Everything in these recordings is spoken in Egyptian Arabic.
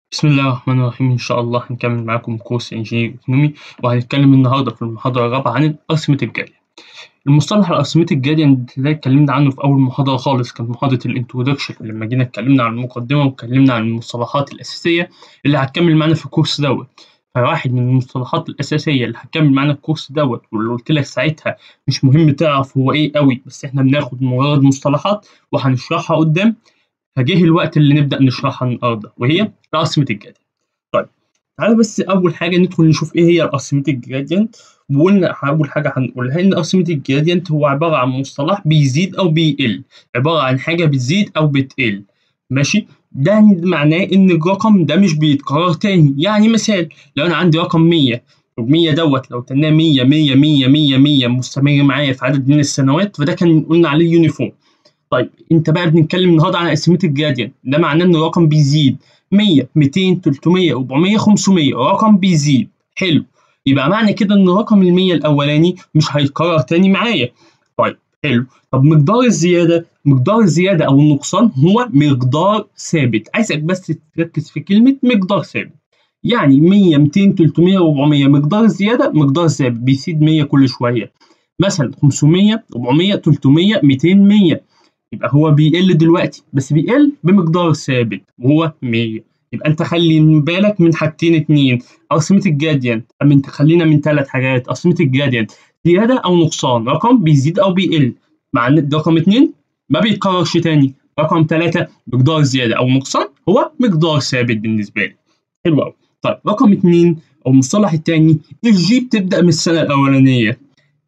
بسم الله الرحمن الرحيم إن شاء الله هنكمل معاكم كورس إنجينير إيكونومي وهنتكلم النهاردة في المحاضرة الرابعة عن الأرثمتك جريدينت. المصطلح الأرثمتك جريدينت ده اتكلمنا عنه في أول محاضرة خالص كانت محاضرة الانترودكشن لما جينا اتكلمنا عن المقدمة واتكلمنا عن المصطلحات الأساسية اللي هتكمل معانا في الكورس دوت. فواحد من المصطلحات الأساسية اللي هتكمل معانا الكورس دوت واللي قلت لك ساعتها مش مهم تعرف هو إيه قوي بس إحنا بناخد مجرد مصطلحات وهنشرحها قدام فجه الوقت اللي نبدأ نشرحها النهارده وهي الأرثمتك جريدينت. طيب تعالى بس أول حاجة ندخل نشوف إيه هي الأرثمتك جريدينت وقلنا أول حاجة هنقولها إن الأرثمتك جريدينت هو عبارة عن مصطلح بيزيد أو بيقل عبارة عن حاجة بتزيد أو بتقل ماشي ده معناه إن الرقم ده مش بيتكرر تاني يعني مثال لو أنا عندي رقم 100 وال100 دوت لو تناه 100 100 100 100 100 مستمر معايا في عدد من السنوات فده كان قلنا عليه يونيفورم طيب انت بقى بنتكلم النهارده عن اسيمتريك جراديانت ده معناه ان الرقم بيزيد 100 200 300 400 500 رقم بيزيد حلو يبقى معنى كده ان رقم ال 100 الاولاني مش هيتكرر تاني معايا طيب حلو طب مقدار الزياده مقدار الزياده او النقصان هو مقدار ثابت عايزك بس تركز في كلمه مقدار ثابت يعني 100 200 300 400 مقدار الزياده مقدار ثابت بيزيد 100 كل شويه مثلا 500 400 300 200 100 يبقى هو بيقل دلوقتي بس بيقل بمقدار ثابت وهو 100 يبقى انت خلي بالك من حاجتين اتنين ارثمتك جراديانت من خلينا من ثلاث حاجات ارثمتك جراديانت زياده او نقصان رقم بيزيد او بيقل مع ان رقم اتنين ما بيتكررش تاني رقم ثلاثة مقدار زيادة أو نقصان هو مقدار ثابت بالنسبة لي حلو أوي طيب رقم اتنين أو المصطلح التاني الجي بتبدأ من السنة الأولانية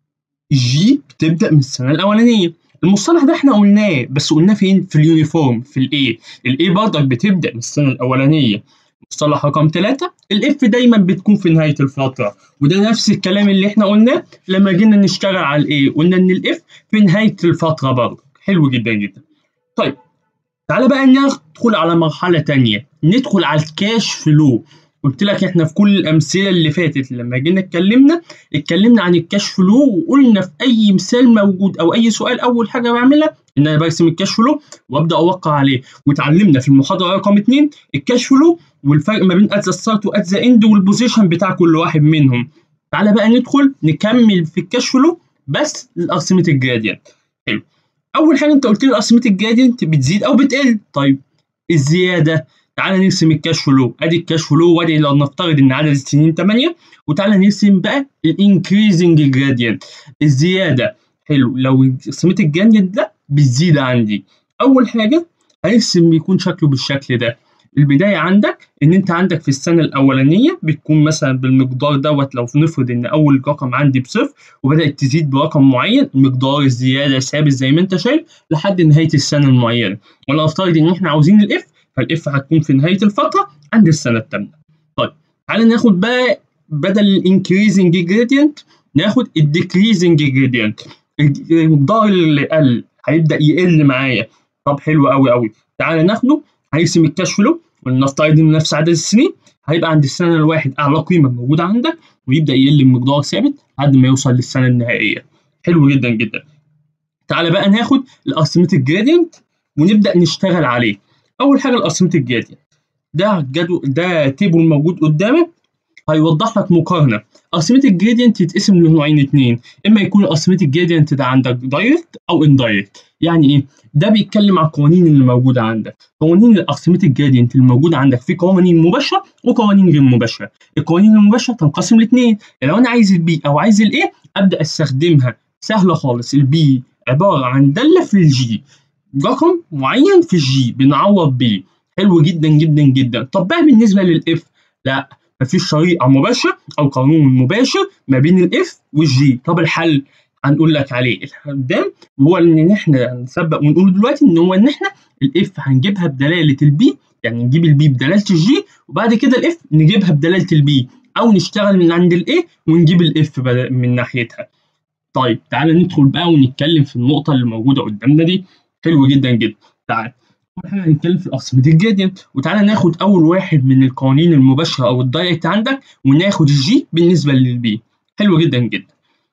الجي بتبدأ من السنة الأولانية المصطلح ده احنا قلناه بس قلناه فين؟ في اليونيفورم في الاي، الاي برضك بتبدا من السنه الاولانيه. مصطلح رقم ثلاثة الاف دايما بتكون في نهايه الفتره وده نفس الكلام اللي احنا قلناه لما جينا نشتغل على الاي قلنا ان الاف في نهايه الفتره برضك حلو جدا جدا. طيب تعالى بقى ندخل على مرحله ثانيه ندخل على الكاش فلو قلت لك احنا في كل الامثله اللي فاتت لما جينا اتكلمنا اتكلمنا عن الكاش فلو وقلنا في اي مثال موجود او اي سؤال اول حاجه بعملها ان انا برسم الكاش فلو وابدا اوقع عليه واتعلمنا في المحاضره رقم اثنين الكاش فلو والفرق ما بين ات ذا ستارت وات ذا اند والبوزيشن بتاع كل واحد منهم تعالى بقى ندخل نكمل في الكاش فلو بس الارثمتك جراديانت حلو اول حاجه انت قلت لي الارثمتك جراديانت بتزيد او بتقل طيب الزياده تعالى نرسم الكاش فلو ادي الكاش فلو وادي لو نفترض ان عدد السنين 8 وتعالى نرسم بقى الانكريزنج جراديانت الزياده حلو لو رسمت الجراديانت ده بتزيد عندي اول حاجه هنرسم بيكون شكله بالشكل ده البداية عندك إن أنت عندك في السنة الأولانية بتكون مثلا بالمقدار دوت لو نفرض إن أول رقم عندي بصفر وبدأت تزيد برقم معين مقدار الزيادة ثابت زي ما أنت شايف لحد نهاية السنة المعينة ولا نفترض إن إحنا عاوزين الإف فالاف هتكون في نهايه الفتره عند السنه الثامنه. طيب تعالى ناخد بقى بدل الانكريزنج جريدينت ناخد الديكريزنج جريدينت المقدار اللي قل هيبدا يقل معايا طب حلو قوي قوي تعالى ناخده هيرسم الكاش فلو ولنفترض ان نفس عدد السنين هيبقى عند السنه الواحد اعلى قيمه موجوده عندك ويبدا يقل بمقدار ثابت لحد ما يوصل للسنه النهائيه. حلو جدا جدا. تعالى بقى ناخد الارثمتك جريدينت ونبدا نشتغل عليه. اول حاجه الارثمتك جراديانت ده جدول ده تيبل موجود قدامك هيوضح لك مقارنه ارثمتك جراديانت يتقسم لنوعين اتنين اما يكون الارثمتك جراديانت ده عندك دايركت او اندايركت يعني ايه ده بيتكلم على القوانين اللي موجوده عندك قوانين الارثمتك جراديانت اللي موجوده عندك في قوانين مباشره وقوانين غير مباشره القوانين المباشره تنقسم لاثنين لو انا عايز البي او عايز الايه ابدا استخدمها سهله خالص البي عباره عن داله في الجي رقم معين في الجي بنعوض بيه حلو جدا جدا جدا طب بقى بالنسبه للاف لا مفيش طريقه مباشره او قانون مباشر ما بين الاف والجي طب الحل هنقول لك عليه قدام هو ان احنا هنسبق ونقول دلوقتي ان هو ان احنا الاف هنجيبها بدلاله البي يعني نجيب البي بدلاله الجي وبعد كده الاف نجيبها بدلاله البي او نشتغل من عند الايه ونجيب الاف من ناحيتها طيب تعالى ندخل بقى ونتكلم في النقطه اللي موجوده قدامنا دي حلو جدا جدا تعال اول حاجه هنتكلم في الارثمتك جراديانت وتعالى ناخد اول واحد من القوانين المباشره او الدايركت عندك وناخد الجي بالنسبه للبي حلو جدا جدا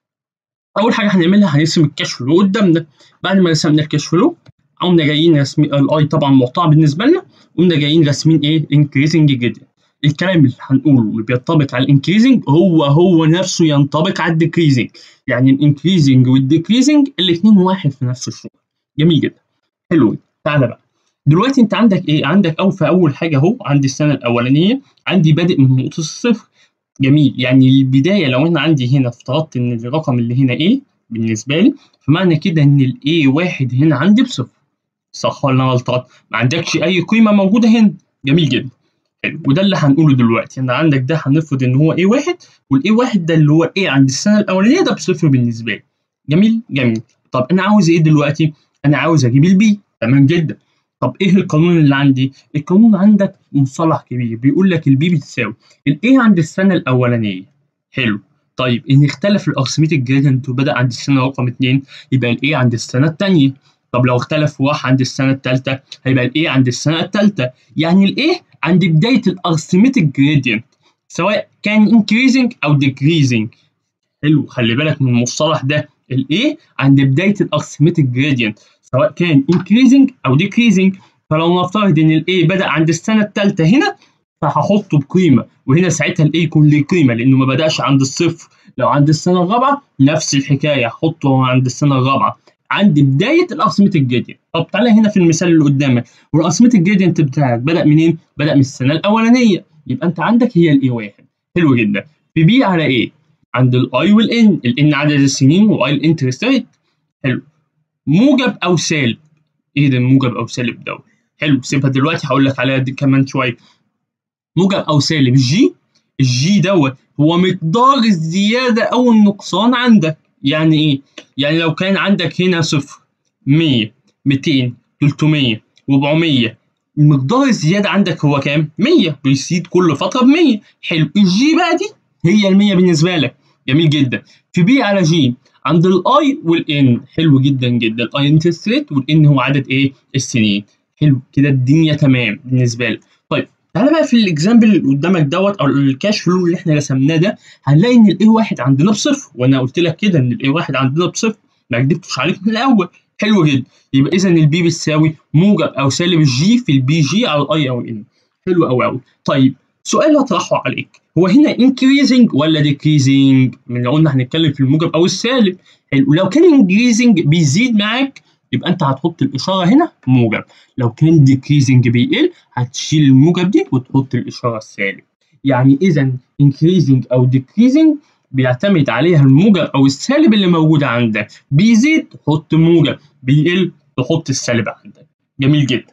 اول حاجه هنعملها هنرسم الكاش فلو قدامنا بعد ما رسمنا الكاش فلو قمنا جايين رسمي الاي طبعا مقطع بالنسبه لنا قمنا جايين راسمين ايه انكريزنج جدا الكلام اللي هنقوله اللي بينطبق على الانكريزنج هو هو نفسه ينطبق على الديكريزنج يعني الانكريزنج والديكريزنج الاثنين واحد في نفس الصوره جميل جدا حلو تعالى بقى دلوقتي انت عندك ايه عندك او في اول حاجه اهو عندي السنه الاولانيه عندي بادئ من نقطه الصفر جميل يعني البدايه لو انا عندي هنا افترضت ان الرقم اللي هنا ايه بالنسبه لي فمعنى كده ان الاي واحد هنا عندي بصفر صح ولا انا غلطان ما عندكش اي قيمه موجوده هنا جميل جدا حلو وده اللي هنقوله دلوقتي ان عندك ده هنفرض ان هو ايه واحد والايه واحد ده اللي هو ايه عند السنه الاولانيه ده بصفر بالنسبه لي جميل جميل طب انا عاوز ايه دلوقتي انا عاوز اجيب البي تمام جدا طب ايه القانون اللي عندي القانون عندك مصطلح كبير بيقول لك البي بتساوي الايه عند السنه الاولانيه حلو طيب ان اختلف الارثميتيك جريدينت وبدا عند السنه رقم 2 يبقى الايه عند السنه الثانيه طب لو اختلف واحد عند السنه الثالثه هيبقى الايه عند السنه الثالثه يعني الايه عند بدايه الارثميتيك جريدينت سواء كان increasing او decreasing حلو خلي بالك من المصطلح ده الايه عند بدايه الارثميتيك جريدينت سواء كان increasing او decreasing فلو نفترض ان الايه بدا عند السنه الثالثه هنا فهحطه بقيمه وهنا ساعتها الايه يكون ليه قيمه لانه ما بداش عند الصفر لو عند السنه الرابعه نفس الحكايه هحطه عند السنه الرابعه عند بدايه الارثميتيك جريدينت طب تعالى هنا في المثال اللي قدامك والارثميتيك جريدينت بتاعك بدا منين؟ بدا من السنه الاولانيه يبقى انت عندك هي الاي واحد حلو جدا في بي على ايه؟ عند الاي والان الان عدد السنين واي الانترست ريت حلو موجب او سالب ايه ده موجب او سالب دوت حلو سيبها دلوقتي هقول لك عليها دي كمان شويه موجب او سالب جي الجي دوت هو مقدار الزياده او النقصان عندك يعني ايه يعني لو كان عندك هنا صفر 100 200 300 400 المقدار الزياده عندك هو كام 100 بيزيد كل فتره ب 100 حلو الجي بقى دي هي ال 100 بالنسبه لك جميل جدا في بي على جي عند الاي والان حلو جدا جدا الاي انترست ريت والان هو عدد ايه السنين حلو كده الدنيا تمام بالنسبه لك طيب تعالى بقى في الاكزامبل اللي قدامك دوت او الكاش فلو اللي احنا رسمناه ده هنلاقي ان الاي واحد عندنا بصفر وانا قلت لك كده ان الاي واحد عندنا بصفر ما كدبتش عليك من الاول حلو جدا يبقى اذا البي بتساوي موجب او سالب الجي في البي جي على الاي او ان حلو قوي قوي طيب سؤال هطرحه عليك هو هنا increasing ولا decreasing من لو قلنا هنتكلم في الموجب او السالب حلو لو كان increasing بيزيد معاك يبقى انت هتحط الاشاره هنا موجب لو كان decreasing بيقل هتشيل الموجب دي وتحط الاشاره السالب يعني اذا increasing او decreasing بيعتمد عليها الموجب او السالب اللي موجود عندك بيزيد تحط موجب بيقل تحط السالب عندك جميل جدا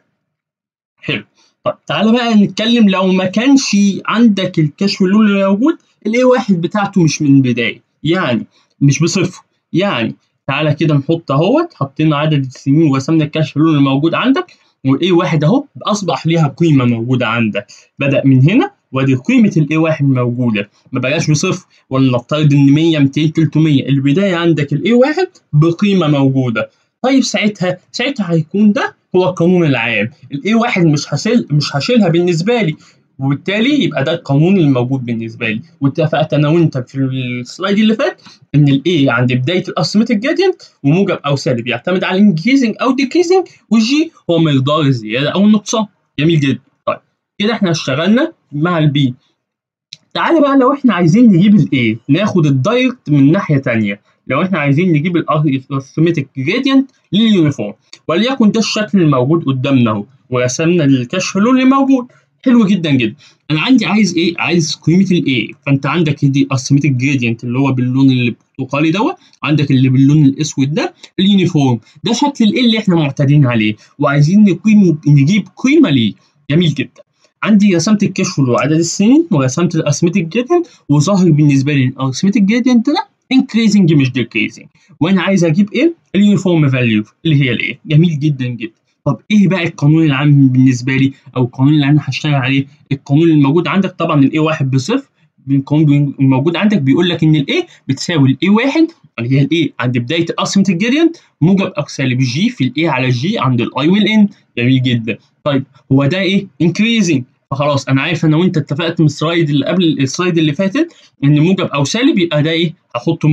حلو طب تعالى بقى نتكلم لو ما كانش عندك الكشف اللي موجود الاي واحد بتاعته مش من البدايه يعني مش بصفر يعني تعالى كده نحط اهوت حطينا عدد السنين ورسمنا الكشف اللي موجود عندك والاي واحد اهو اصبح ليها قيمه موجوده عندك بدا من هنا وادي قيمه الاي واحد موجوده ما بقاش بصفر ولا نفترض ان 100 200 300 البدايه عندك الاي واحد بقيمه موجوده طيب ساعتها ساعتها هيكون ده هو القانون العام الاي واحد مش هشيل مش هشيلها بالنسبه لي وبالتالي يبقى ده القانون الموجود بالنسبه لي واتفقت انا وانت في السلايد اللي فات ان الاي عند بدايه الارثميتيك جريدينت وموجب او سالب يعتمد على الانكريزنج او ديكريزنج والجي هو مقدار الزياده او النقصان جميل جدا طيب كده احنا اشتغلنا مع البي تعالى بقى لو احنا عايزين نجيب الاي ناخد الدايركت من ناحيه ثانيه لو احنا عايزين نجيب الارثميتيك جريدينت لليونيفورم وليكن ده الشكل الموجود قدامنا اهو ورسمنا الكشف له اللي موجود حلو جدا جدا انا عندي عايز ايه عايز قيمه الاي فانت عندك دي ارثميتيك جريدينت اللي هو باللون البرتقالي دوت عندك اللي باللون الاسود ده اليونيفورم ده شكل الاي اللي احنا معتادين عليه وعايزين نقيم نجيب قيمه ليه جميل جدا عندي رسمت الكشف له عدد السنين ورسمت الارثميتيك جريدينت وظاهر بالنسبه لي الارثميتيك جريدينت ده increasing مش decreasing وانا عايز اجيب ايه اليونيفورم فاليو اللي هي الايه جميل جدا جدا طب ايه بقى القانون العام بالنسبه لي او القانون اللي انا هشتغل عليه القانون الموجود عندك طبعا الاي واحد بصفر القانون الموجود عندك بيقول لك ان الاي بتساوي الاي واحد اللي هي الاي عند بدايه الاسمنت جريدينت موجب او سالب جي في الاي على جي عند الاي والان جميل جدا طيب هو ده ايه increasing فخلاص انا عارف انا وانت اتفقت من السلايد اللي قبل السلايد اللي فاتت ان موجب او سالب يبقى ده ايه هحط موجب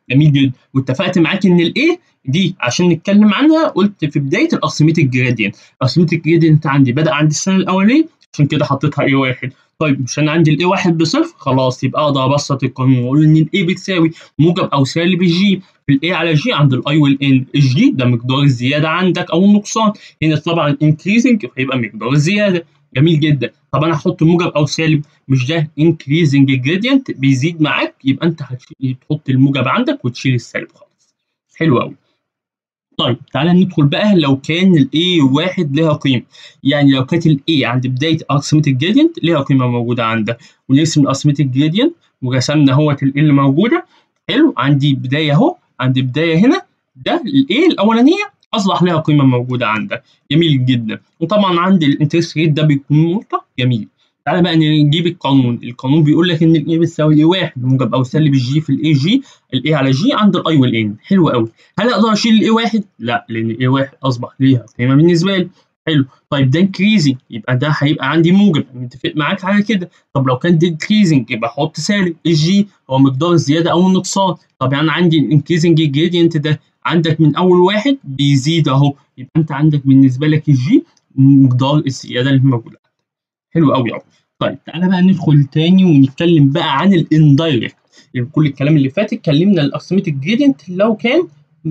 جميل جدا واتفقت معاك ان الايه دي عشان نتكلم عنها قلت في بدايه الارثميتيك جرادينت الارثميتيك جرادينت عندي بدا عند السنه الاولانيه عشان كده حطيتها اي واحد طيب مش انا عندي الاي واحد بصفر خلاص يبقى اقدر ابسط القانون واقول ان الاي بتساوي موجب او سالب الجي في الاي على جي عند الاي والان الجي ده مقدار الزياده عندك او النقصان هنا طبعا انكريزنج فيبقى مقدار الزياده جميل جدا طب انا هحط موجب او سالب مش ده انكريزنج جريدينت بيزيد معاك يبقى انت هتحط الموجب عندك وتشيل السالب خالص حلو قوي طيب تعالى ندخل بقى لو كان الاي واحد لها قيمه يعني لو كانت الاي عند بدايه ارثمتيك جريدينت ليها قيمه موجوده عندك ونرسم الارثمتيك جريدينت ورسمنا اهوت ال اللي موجوده حلو عندي بدايه اهو عندي بدايه هنا ده الاي الاولانيه اصبح لها قيمه موجوده عندك جميل جدا وطبعا عندي الانترست ريت ده بيكون نقطه جميل تعالى بقى نجيب القانون القانون بيقول لك ان الاي بتساوي اي واحد موجب او سالب الجي في الاي جي الاي على جي عند الاي والان حلو قوي هل اقدر اشيل الاي واحد لا لان الاي واحد اصبح ليها قيمه بالنسبه لي حلو طيب ده انكريزنج يبقى ده هيبقى عندي موجب متفق معاك على كده طب لو كان ديكريزنج يبقى احط سالب الجي هو مقدار الزياده او النقصان طب يعني عندي الانكريزنج جريدينت ده عندك من اول واحد بيزيد اهو يبقى انت عندك بالنسبه لك الجي مقدار الزياده اللي موجوده حلو قوي قوي طيب تعالى بقى ندخل تاني ونتكلم بقى عن الاندايركت يعني كل الكلام اللي فات اتكلمنا الارثميتيك جريدينت لو كان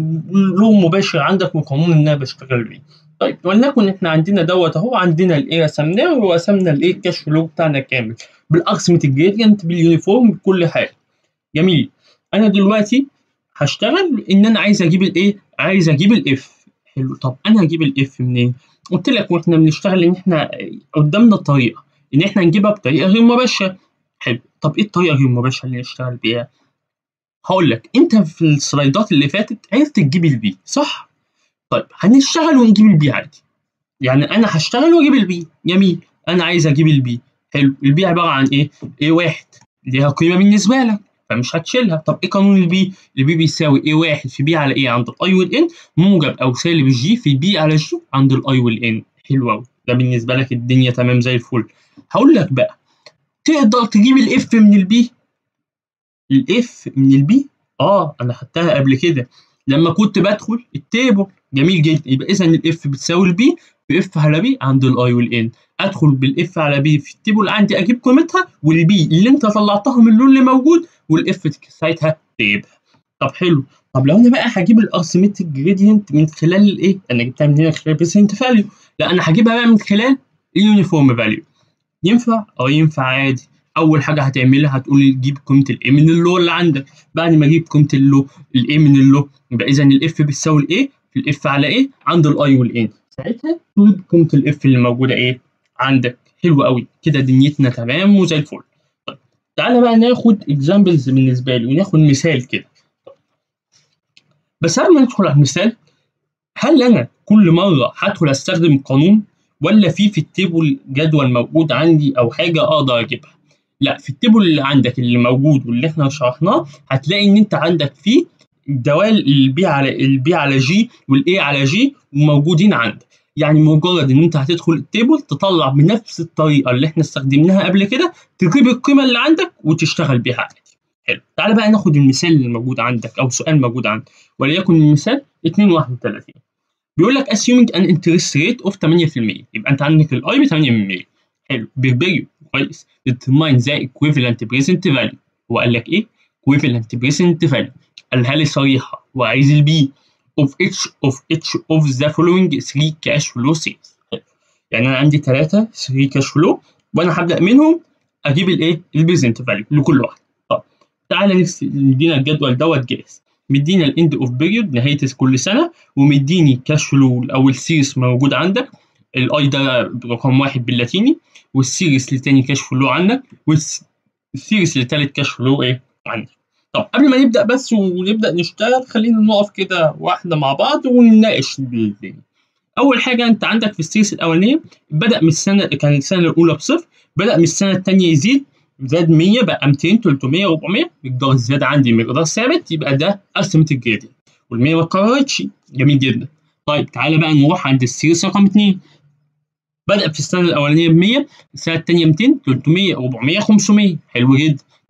له مباشر عندك وقانون ان انا بشتغل بيه طيب ولنكن احنا عندنا دوت اهو عندنا الايه رسمناه ورسمنا الايه الكاش فلو بتاعنا كامل بالارثميتيك جريدينت باليونيفورم بكل حاجه جميل انا دلوقتي هشتغل ان انا عايز اجيب الايه عايز اجيب الاف حلو طب انا هجيب الاف منين قلت لك واحنا بنشتغل ان احنا قدامنا الطريقه ان احنا نجيبها بطريقه غير مباشره حلو طب ايه الطريقه غير المباشره اللي نشتغل بيها هقول لك انت في السلايدات اللي فاتت عرفت تجيب البي صح طيب هنشتغل ونجيب البي عادي يعني انا هشتغل واجيب البي جميل انا عايز اجيب البي حلو البي عباره عن ايه ايه واحد ليها قيمه بالنسبه لك فمش هتشيلها طب ايه قانون البي البي بيساوي ايه واحد في بي على ايه عند الاي والان موجب او سالب الجي في بي على جي عند الاي والان حلو قوي ده بالنسبه لك الدنيا تمام زي الفل هقول لك بقى تقدر تجيب الاف من البي الاف من البي اه انا خدتها قبل كده لما كنت بدخل التيبل جميل جدا يبقى اذا الاف بتساوي البي في اف على بي عند الاي والان ادخل بالاف على بي في التيبل عندي اجيب قيمتها والبي اللي انت طلعتها من اللون اللي موجود والاف ساعتها تجيبها طب حلو طب لو انا بقى هجيب الارثميتيك جريدينت من خلال الايه انا جبتها من هنا خلال بريسنت فاليو لا انا هجيبها بقى من خلال اليونيفورم فاليو ينفع اه ينفع عادي اول حاجه هتعملها هتقول جيب قيمه الاي من اللو اللي عندك بعد ما اجيب قيمه اللو الاي من اللو يبقى اذا الاف بتساوي الايه في الاف على ايه عند الاي والان ساعتها تجيب قيمه الاف اللي موجوده ايه عندك حلو قوي كده دنيتنا تمام وزي الفل طيب تعالى بقى ناخد اكزامبلز بالنسبه لي وناخد مثال كده بس قبل ما ندخل على المثال هل انا كل مره هدخل استخدم قانون ولا في في التيبل جدول موجود عندي او حاجه اقدر اجيبها لا في التيبل اللي عندك اللي موجود واللي احنا شرحناه هتلاقي ان انت عندك فيه دوال البي على البي على جي والاي على جي موجودين عندك يعني مجرد ان انت هتدخل التيبل تطلع بنفس الطريقه اللي احنا استخدمناها قبل كده تجيب القيمه اللي عندك وتشتغل بيها عادي حلو تعالى بقى ناخد المثال اللي موجود عندك او سؤال موجود عندك وليكن المثال 231 بيقول لك assuming an interest rate of 8% يبقى انت عندك الاي ب 8% حلو بيربيو كويس determine the equivalent present value هو قال لك ايه؟ equivalent present value قالها لي صريحه وعايز البي of each of each of the following 3 cash flow sales يعني انا عندي 3 3 cash flow وانا هبدا منهم اجيب الايه؟ البريزنت فاليو لكل واحد طب تعالى ندينا الجدول دوت جاهز مدينا الاند اوف بيريود نهايه كل سنه ومديني كاش فلو او السيريس موجود عندك الاي ده رقم واحد باللاتيني والسيريس لتاني كاش فلو عندك والسيريس لتالت كاش فلو ايه عندك طب قبل ما نبدا بس ونبدا نشتغل خلينا نقف كده واحده مع بعض ونناقش الدنيا اول حاجه انت عندك في السيريس الاولانيه بدا من السنه كان السنه الاولى بصفر بدا من السنه الثانيه يزيد زاد 100 بقى 200 300 400 مقدار الزياده عندي مقدار ثابت يبقى ده ارثمتيك جريدينت وال100 ما اتكررتش جميل جدا طيب تعالى بقى نروح عند السيريس رقم 2 بدأ في السنة الأولانية ب 100 السنة الثانية 200 300 400 500 حلو جدا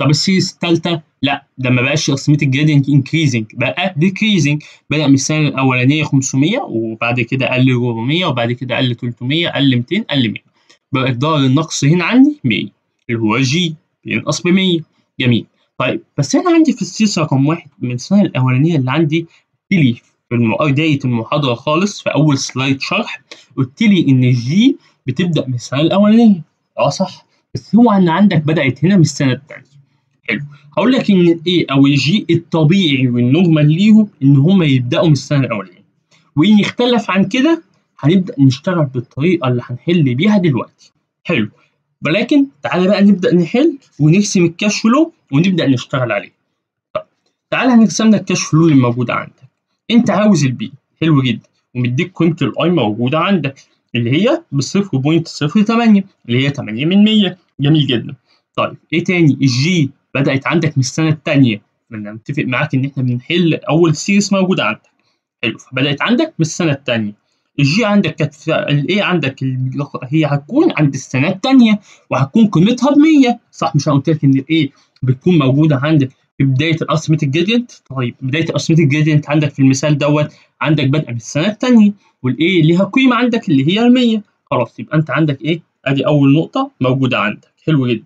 طب السيريز الثالثه لا ده ما بقاش اسميتك جريدينت انكريزنج بقى ديكريزنج بدا من السنه الاولانيه 500 وبعد كده قل 400 وبعد كده قل 300 قل 200 قل 100 بقى مقدار النقص هنا عندي 100 اللي هو جي بينقص ب 100 جميل طيب بس انا عندي في السيريز رقم واحد من السنه الاولانيه اللي عندي لي في بدايه المحاضره خالص في اول سلايد شرح قلت لي ان الجي بتبدا من السنه الاولانيه اه صح بس هو ان عندك بدات هنا من السنه الثانيه حلو هقول لك ان الاي او الجي الطبيعي والنورمال ليهم ان هم يبداوا من السنه الاولانيه وان يختلف عن كده هنبدا نشتغل بالطريقه اللي هنحل بيها دلوقتي حلو ولكن تعالى بقى نبدا نحل ونرسم الكاش فلو ونبدا نشتغل عليه طب تعالى هنرسم لك الكاش فلو اللي موجود عندك انت عاوز البي حلو جدا ومديك قيمه الاي موجوده عندك اللي هي ب 0.08 اللي هي 8 من 100 جميل جدا طيب ايه تاني الجي بدات عندك من السنه الثانيه انا متفق معاك ان احنا بنحل اول سيريس موجوده عندك حلو فبدات عندك من السنه الثانيه الجي عندك كانت الايه عندك هي هتكون عند السنه الثانيه وهتكون قيمتها ب 100 صح مش انا قلت لك ان الايه بتكون موجوده عندك في بدايه الاسميتك جريدينت طيب بدايه الاسميتك جريدينت عندك في المثال دوت عندك بدء من السنه الثانيه والايه ليها قيمه عندك اللي هي ال 100 خلاص يبقى انت عندك ايه ادي اول نقطه موجوده عندك حلو جدا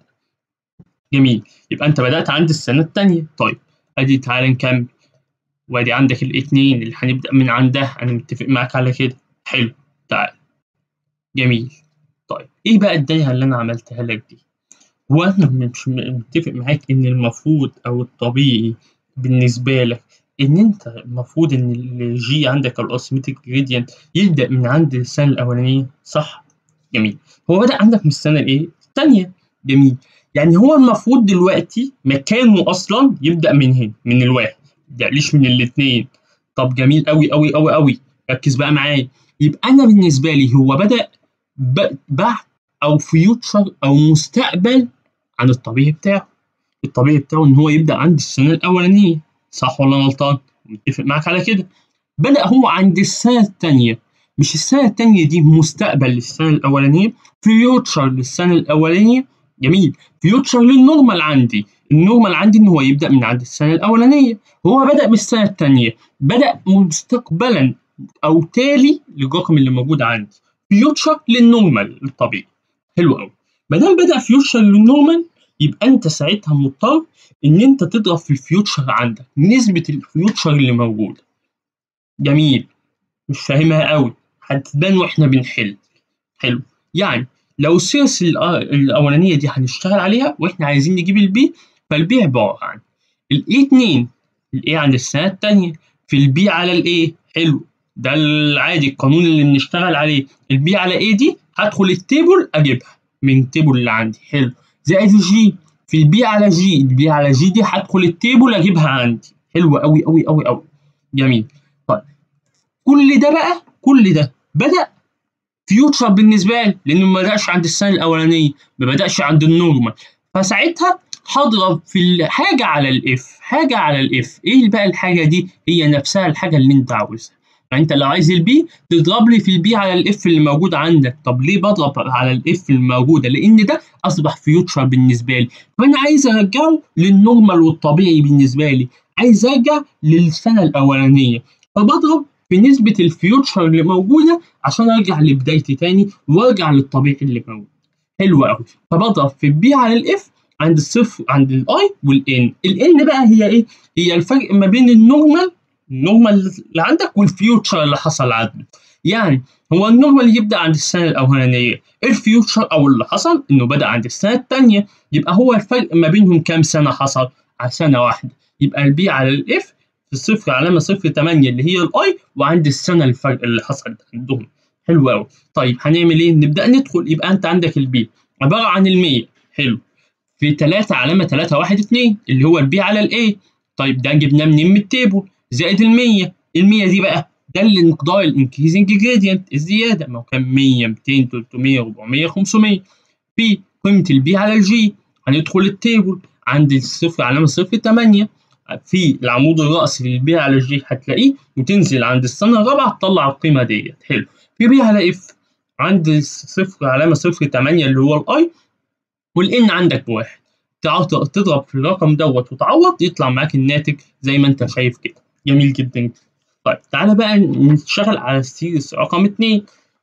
جميل يبقى انت بدات عند السنه الثانيه طيب ادي تعالى نكمل وادي عندك الاثنين اللي هنبدا من عندها انا متفق معاك على كده حلو تعال جميل طيب ايه بقى الدايره اللي انا عملتها لك دي هو انا مش متفق معاك ان المفروض او الطبيعي بالنسبه لك ان انت المفروض ان الجي عندك الاسميتك جريدينت يبدا من عند السنه الاولانيه صح جميل هو بدا عندك من السنه الايه الثانيه جميل يعني هو المفروض دلوقتي مكانه اصلا يبدا من هنا من الواحد ليش من الاثنين طب جميل قوي قوي قوي قوي ركز بقى معايا يبقى انا بالنسبه لي هو بدا بعد او فيوتشر او مستقبل عن الطبيعي بتاعه الطبيعي بتاعه ان هو يبدا عند السنه الاولانيه صح ولا غلطان متفق معاك على كده بدا هو عند السنه الثانيه مش السنه الثانيه دي مستقبل للسنه الاولانيه فيوتشر للسنه الاولانيه جميل فيوتشر للنورمال عندي النورمال عندي ان هو يبدا من عند السنه الاولانيه هو بدا من السنه الثانيه بدا مستقبلا او تالي للرقم اللي موجود عندي فيوتشر للنورمال الطبيعي حلو قوي ما دام بدا فيوتشر للنورمال يبقى انت ساعتها مضطر ان انت تضرب في الفيوتشر عندك نسبه الفيوتشر اللي موجوده جميل مش فاهمها قوي هتبان واحنا بنحل حلو يعني لو السيرس الاولانيه دي هنشتغل عليها واحنا عايزين نجيب البي فالبي عباره عن الاي 2 الاي عند السنه الثانيه في البي على الاي حلو ده العادي القانون اللي بنشتغل عليه البي على اي دي هدخل التيبل اجيبها من التيبل اللي عندي حلو زائد الجي في البي على جي البي على جي دي هدخل التيبل اجيبها عندي حلو قوي قوي قوي قوي جميل طيب كل ده بقى كل ده بدا فيوتشر بالنسبه لي لانه ما بداش عند السنه الاولانيه ما بداش عند النورمال فساعتها هضرب في الحاجه على الاف حاجه على الاف ايه بقى الحاجه دي هي نفسها الحاجه اللي انت عاوزها يعني انت لو عايز البي تضرب لي في البي على الاف اللي موجود عندك طب ليه بضرب على الاف الموجوده لان ده اصبح فيوتشر بالنسبه لي فانا عايز ارجعه للنورمال والطبيعي بالنسبه لي عايز ارجع للسنه الاولانيه فبضرب في نسبة الفيوتشر اللي موجودة عشان ارجع لبدايتي تاني وارجع للطبيعي اللي موجود. حلو قوي. فبضرب في البي على الاف عند الصفر عند الاي والان. الان بقى هي ايه؟ هي الفرق ما بين النورمال النورمال اللي عندك والفيوتشر اللي حصل عنده. يعني هو النورمال يبدا عند السنه الاولانيه، الفيوتشر او اللي حصل انه بدا عند السنه الثانيه، يبقى هو الفرق ما بينهم كام سنه حصل؟ على سنه واحده. يبقى البي على الاف في صفر علامة صفر تمانية اللي هي الاي وعند السنة الفرق اللي حصل عندهم حلو قوي طيب هنعمل ايه؟ نبدأ ندخل يبقى انت عندك البي عبارة عن المية حلو في تلاتة علامة تلاتة واحد اتنين اللي هو البي على الاي طيب ده جبناه منين من التيبل زائد المية المية دي بقى ده اللي مقدار الانكريزنج جريدينت الزيادة ما هو كان 100 200 300 400 500 في قيمة البي على الجي هندخل التيبل عند الصفر علامة صفر تمانية في العمود الرأسي للبي على جي هتلاقيه وتنزل عند السنة الرابعة تطلع القيمة ديت حلو في بي على اف عند صفر علامة صفر تمانية اللي هو الاي والان عندك بواحد تضرب في الرقم دوت وتعوض يطلع معاك الناتج زي ما انت شايف كده جميل جدا طيب تعالى بقى نشتغل على السيريس رقم اتنين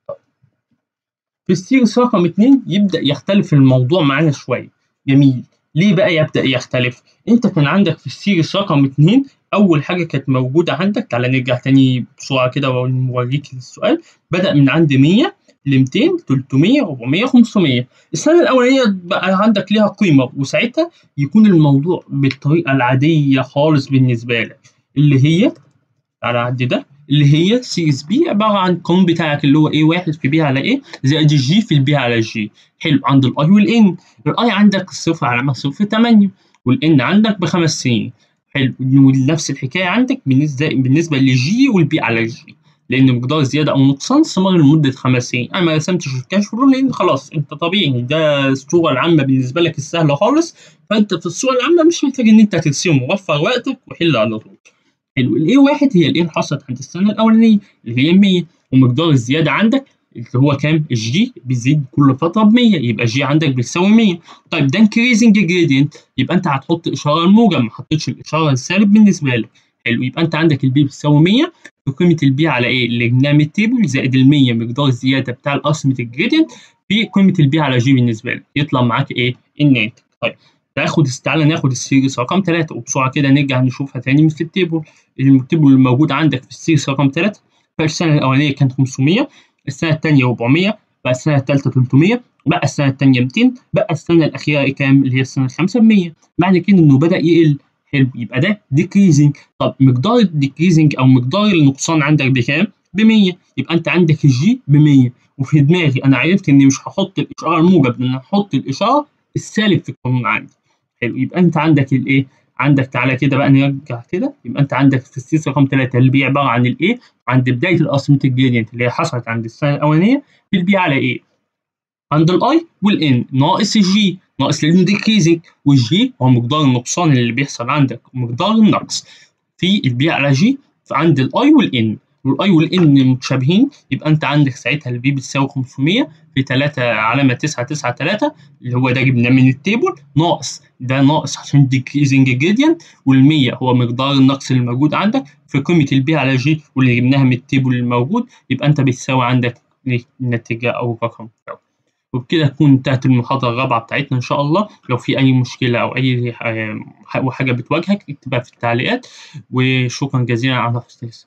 في السيريس رقم اتنين يبدأ يختلف الموضوع معانا شوية جميل ليه بقى يبدأ يختلف؟ انت كان عندك في السيريس رقم اتنين أول حاجة كانت موجودة عندك تعالى نرجع تاني بسرعة كده ونوريك السؤال بدأ من عند 100 ل 200 300 400 500 السنة الأولانية بقى عندك ليها قيمة وساعتها يكون الموضوع بالطريقة العادية خالص بالنسبة لك اللي هي على عد ده اللي هي سي اس بي عباره عن القانون بتاعك اللي هو ايه واحد في بي على ايه زائد الجي في البي على الجي حلو عند الاي والان الاي عندك الصفر على صفر 8 والان عندك بخمس سنين حلو ونفس الحكايه عندك بالنسبه بالنسبه للجي والبي على الجي لان مقدار زياده او نقصان استمر لمده خمس سنين انا ما رسمتش الكاش فلو لان خلاص انت طبيعي ده الصوره العامه بالنسبه لك السهله خالص فانت في الصوره العامه مش محتاج ان انت ترسمه وفر وقتك وحل على طول حلو الاي واحد هي الايه اللي حصلت عند السنه الاولانيه اللي هي 100 ومقدار الزياده عندك اللي هو كام؟ الجي بيزيد كل فتره ب 100 يبقى جي عندك بتساوي 100 طيب ده انكريزنج جريدينت يبقى انت هتحط اشاره الموجب ما حطيتش الاشاره السالب بالنسبه لك حلو يبقى انت عندك البي بتساوي 100 وقيمه البي على ايه؟ اللي جبناها من التيبل زائد ال 100 مقدار الزياده بتاع الاسمتيك جريدينت في قيمه البي على جي بالنسبه لك يطلع معاك ايه؟ الناتج طيب تاخد تعالى ناخد السيريس رقم 3 وبسرعه كده نرجع نشوفها تاني في التيبل التيبل اللي موجود عندك في السيريس رقم 3 فالسنه الاولانيه كانت 500 السنه الثانيه 400 بقى السنه الثالثه 300 بقى السنه الثانيه 200 بقى السنه الاخيره كام اللي هي السنه الخامسه ب 100 معنى كده انه بدا يقل حلو يبقى ده ديكريزنج طب مقدار الديكريزنج او مقدار النقصان عندك بكام؟ ب 100 يبقى انت عندك الجي ب 100 وفي دماغي انا عرفت اني مش هحط الاشاره الموجب لان هحط الاشاره السالب في القانون عندي حلو يبقى انت عندك الايه عندك تعالى كده بقى نرجع كده يبقى انت عندك في السيس رقم 3 اللي هي عباره عن الايه عند بدايه الاسمتيك جريدينت اللي هي حصلت عند السنه الاولانيه في البي على ايه عند الاي والان ناقص الجي ناقص لانه ديكريزنج والجي هو مقدار النقصان اللي بيحصل عندك مقدار النقص في البي على جي عند الاي والان والاي والان متشابهين يبقى انت عندك ساعتها البي بتساوي 500 في 3 علامه 9 9 3 اللي هو ده جبناه من التيبل ناقص ده ناقص عشان ديكريزنج جريدينت وال100 هو مقدار النقص اللي موجود عندك في قيمه البي على جي واللي جبناها من التيبل الموجود يبقى انت بتساوي عندك النتيجه او الرقم وبكده تكون انتهت المحاضرة الرابعة بتاعتنا إن شاء الله لو في أي مشكلة أو أي حاجة بتواجهك اكتبها في التعليقات وشكرا جزيلا على حسن